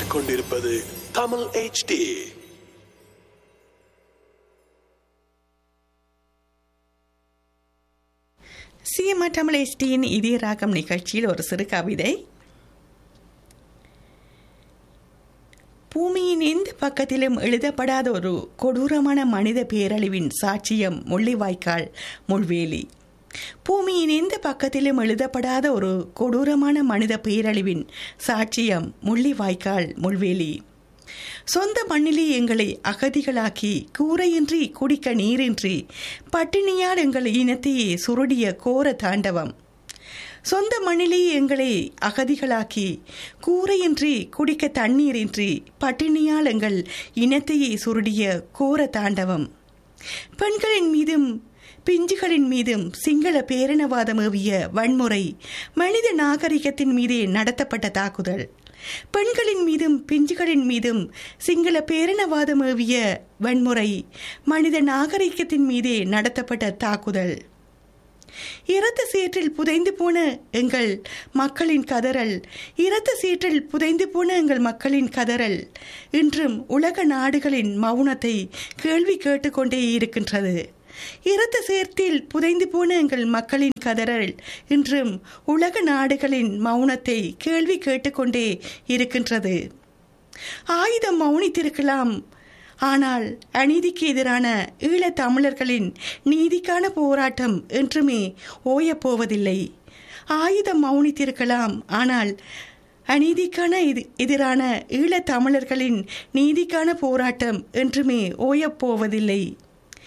கேட்டுக்கொண்டிருப்பது தமிழ் HD சிஎம்ஆ தமிழ் எஸ்டியின் இதய ராகம் நிகழ்ச்சியில் ஒரு சிறு கவிதை பூமியின் எந்த பக்கத்திலும் எழுதப்படாத ஒரு கொடூரமான மனித பேரழிவின் சாட்சியம் முள்ளிவாய்க்கால் முள்வேலி பூமியின் எந்த பக்கத்திலும் எழுதப்படாத ஒரு கொடூரமான மனித பேரழிவின் சாட்சியம் முள்ளிவாய்க்கால் முள்வேலி சொந்த மண்ணிலே எங்களை அகதிகளாக்கி கூரையின்றி குடிக்க நீரின்றி பட்டினியால் எங்கள் இனத்தையே சுருடிய கோர தாண்டவம் சொந்த மண்ணிலே எங்களை அகதிகளாக்கி கூரையின்றி குடிக்க தண்ணீரின்றி பட்டினியால் எங்கள் இனத்தையே சுருடிய கோர தாண்டவம் பெண்களின் மீதும் பிஞ்சுகளின் மீதும் சிங்கள பேரினவாதம் ஏவிய வன்முறை மனித நாகரிகத்தின் மீதே நடத்தப்பட்ட தாக்குதல் பெண்களின் மீதும் பிஞ்சுகளின் மீதும் சிங்கள பேரினவாதம் ஏவிய வன்முறை மனித நாகரிகத்தின் மீதே நடத்தப்பட்ட தாக்குதல் இரத்த சேற்றில் புதைந்து போன எங்கள் மக்களின் கதறல் இரத்த சேற்றில் புதைந்து போன எங்கள் மக்களின் கதறல் இன்றும் உலக நாடுகளின் மௌனத்தை கேள்வி கேட்டுக்கொண்டே இருக்கின்றது இரத்த சேர்த்தில் புதைந்து போன எங்கள் மக்களின் கதறல் இன்றும் உலக நாடுகளின் மௌனத்தை கேள்வி கேட்டுக்கொண்டே இருக்கின்றது ஆயுதம் மௌனித்திருக்கலாம் ஆனால் அநீதிக்கு எதிரான ஈழத் தமிழர்களின் நீதிக்கான போராட்டம் என்றுமே ஓயப்போவதில்லை ஆயுதம் மௌனித்திருக்கலாம் ஆனால் அநீதிக்கான இது எதிரான ஈழத் தமிழர்களின் நீதிக்கான போராட்டம் என்றுமே ஓயப்போவதில்லை